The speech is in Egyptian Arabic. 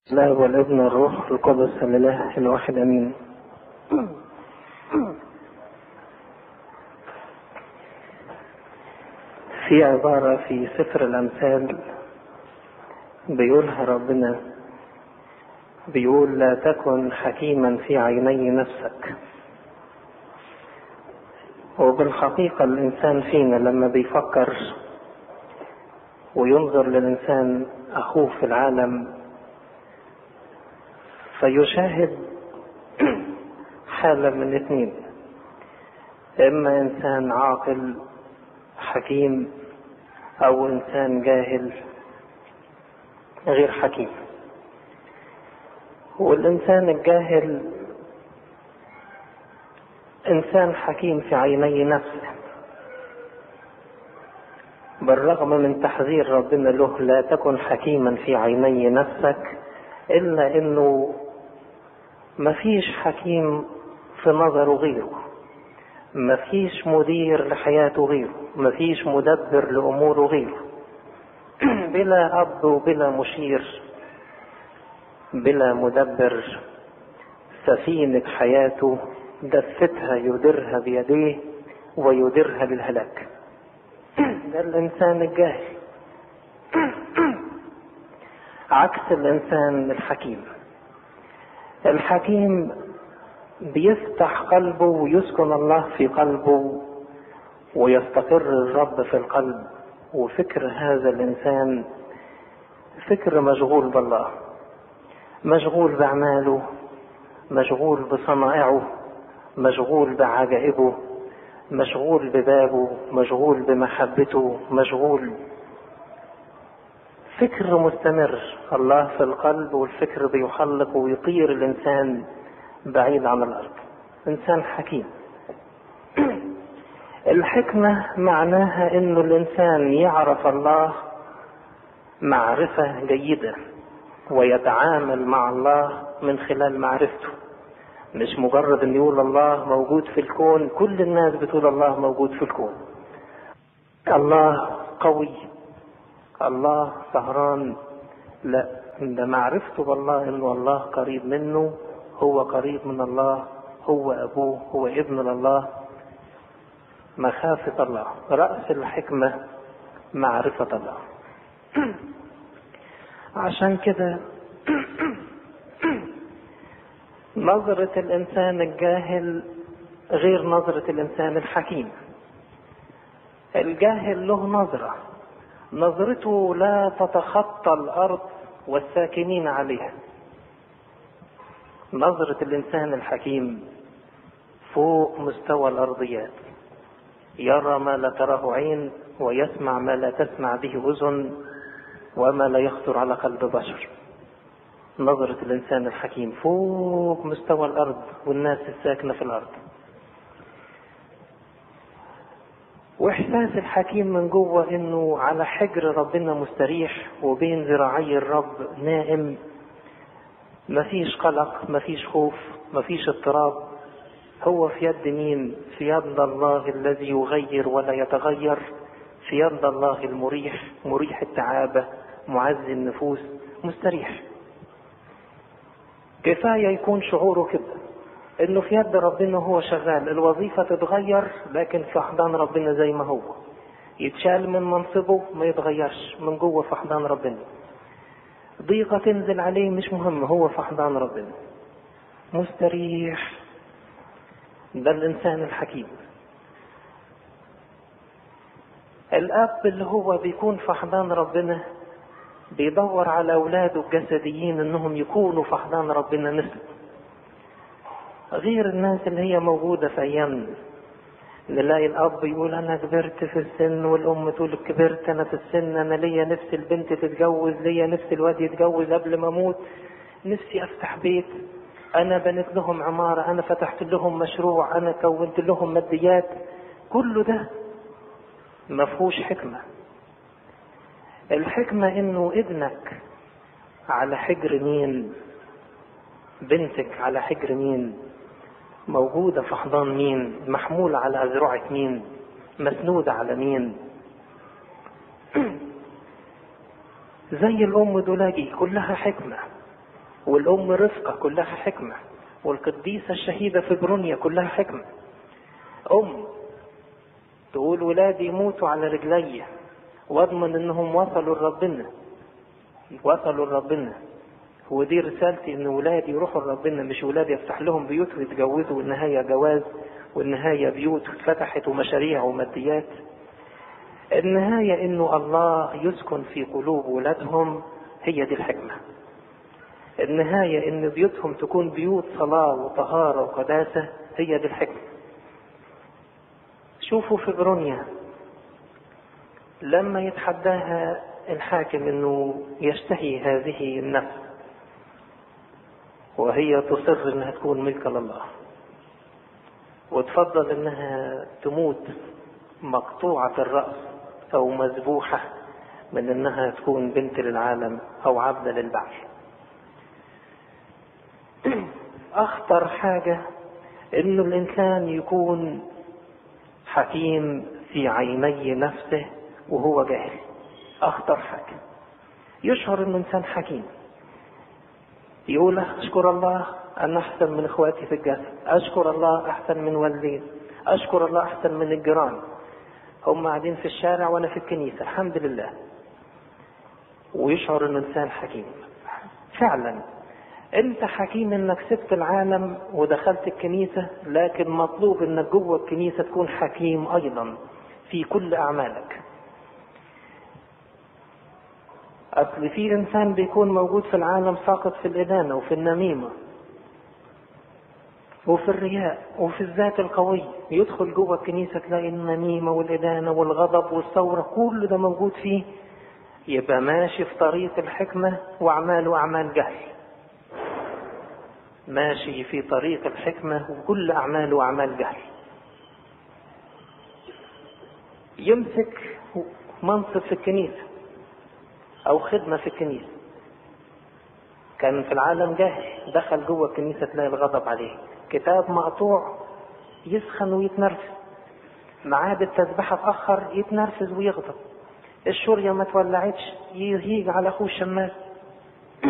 الله والابن والروح القدس الاله الواحد امين في عبارة في سفر الأمثال بيقولها ربنا بيقول لا تكن حكيما في عيني نفسك وبالحقيقة الإنسان فينا لما بيفكر وينظر للإنسان أخوه في العالم فيشاهد حالة من اثنين إما إنسان عاقل حكيم أو إنسان جاهل غير حكيم والإنسان الجاهل إنسان حكيم في عيني نفسه بالرغم من تحذير ربنا له لا تكن حكيما في عيني نفسك إلا إنه مفيش حكيم في نظره غيره مفيش مدير لحياته غيره مفيش مدبر لأموره غيره بلا أب وبلا مشير بلا مدبر سفينة حياته دفتها يديرها بيديه ويديرها للهلاك ده الإنسان الجاهل عكس الإنسان الحكيم الحكيم بيفتح قلبه ويسكن الله في قلبه ويستقر الرب في القلب وفكر هذا الإنسان فكر مشغول بالله مشغول بأعماله مشغول بصنائعه مشغول بعجائبه مشغول ببابه مشغول بمحبته مشغول فكر مستمر الله في القلب والفكر بيحلق ويطير الإنسان بعيد عن الأرض إنسان حكيم الحكمة معناها إنه الإنسان يعرف الله معرفة جيدة ويتعامل مع الله من خلال معرفته مش مجرد ان يقول الله موجود في الكون كل الناس بتقول الله موجود في الكون الله قوي الله سهران لا ده معرفته بالله انه الله قريب منه هو قريب من الله هو ابوه هو ابن لله مخافة الله رأس الحكمة معرفة الله عشان كده نظرة الإنسان الجاهل غير نظرة الإنسان الحكيم الجاهل له نظرة نظرته لا تتخطى الأرض والساكنين عليها نظرة الإنسان الحكيم فوق مستوى الأرضيات يرى ما لا تراه عين ويسمع ما لا تسمع به أذن وما لا يخطر على قلب بشر نظرة الإنسان الحكيم فوق مستوى الأرض والناس الساكنة في الأرض وإحساس الحكيم من جوه إنه على حجر ربنا مستريح وبين ذراعي الرب نائم مفيش قلق مفيش خوف مفيش اضطراب هو في يد مين في يد الله الذي يغير ولا يتغير في يد الله المريح مريح التعابة معزي النفوس مستريح كفاية يكون شعوره كده انه في يد ربنا هو شغال الوظيفة تتغير لكن في احضان ربنا زي ما هو يتشال من منصبه ما يتغيرش من جوه في احضان ربنا ضيقة تنزل عليه مش مهم هو في احضان ربنا مستريح ده الانسان الحكيم الاب اللي هو بيكون في احضان ربنا بيدور على اولاده الجسديين انهم يكونوا في احضان ربنا مثله غير الناس اللي هي موجوده في ايامنا نلاقي الاب يقول انا كبرت في السن والام تقول كبرت انا في السن انا ليا نفس البنت تتجوز ليا نفس الواد يتجوز قبل ما اموت نفسي افتح بيت انا بنيت لهم عماره انا فتحت لهم مشروع انا كونت لهم ماديات كله ده ما فيهوش حكمه الحكمة انه ابنك على حجر مين بنتك على حجر مين موجودة في حضان مين محمولة على أذرعة مين مسنودة على مين زي الأم دولاجي كلها حكمة والأم رفقة كلها حكمة والقديسة الشهيدة في برونيا كلها حكمة أم تقول ولادي يموتوا على رجلي واضمن انهم وصلوا لربنا وصلوا لربنا ودي رسالتي ان ولادي يروحوا لربنا مش ولادي يفتح لهم بيوت ويتجوزوا والنهايه جواز والنهايه بيوت اتفتحت ومشاريع وماديات النهايه انه الله يسكن في قلوب ولادهم هي دي الحكمه النهايه ان بيوتهم تكون بيوت صلاه وطهاره وقداسه هي دي الحكمه شوفوا في برونيا لما يتحداها الحاكم انه يشتهي هذه النفس وهي تصر انها تكون ملكا لله وتفضل انها تموت مقطوعة الرأس او مذبوحة من انها تكون بنت للعالم او عبدة للبعل اخطر حاجة انه الانسان يكون حكيم في عيني نفسه وهو جاهل اخطر حاجة يشعر انه انسان حكيم يقول اشكر الله انا احسن من اخواتي في الجسد اشكر الله احسن من والدي اشكر الله احسن من الجيران هم قاعدين في الشارع وانا في الكنيسة الحمد لله ويشعر انه انسان حكيم فعلا انت حكيم انك سبت العالم ودخلت الكنيسة لكن مطلوب انك جوه الكنيسة تكون حكيم ايضا في كل اعمالك اصل في انسان بيكون موجود في العالم ساقط في الادانة وفي النميمة وفي الرياء وفي الذات القوي يدخل جوه الكنيسة تلاقي النميمة والإدانة والغضب والثورة كل ده موجود فيه يبقى ماشي في طريق الحكمة وأعماله أعمال جهل ماشي في طريق الحكمة وكل أعماله أعمال جهل يمسك منصب في الكنيسة أو خدمة في الكنيسة كان في العالم جاهل دخل جوه الكنيسة تلاقي الغضب عليه كتاب مقطوع يسخن ويتنرفز ميعاد التسبحة اتأخر يتنرفز ويغضب الشورية ما تولعتش يهيج على أخوه الشماس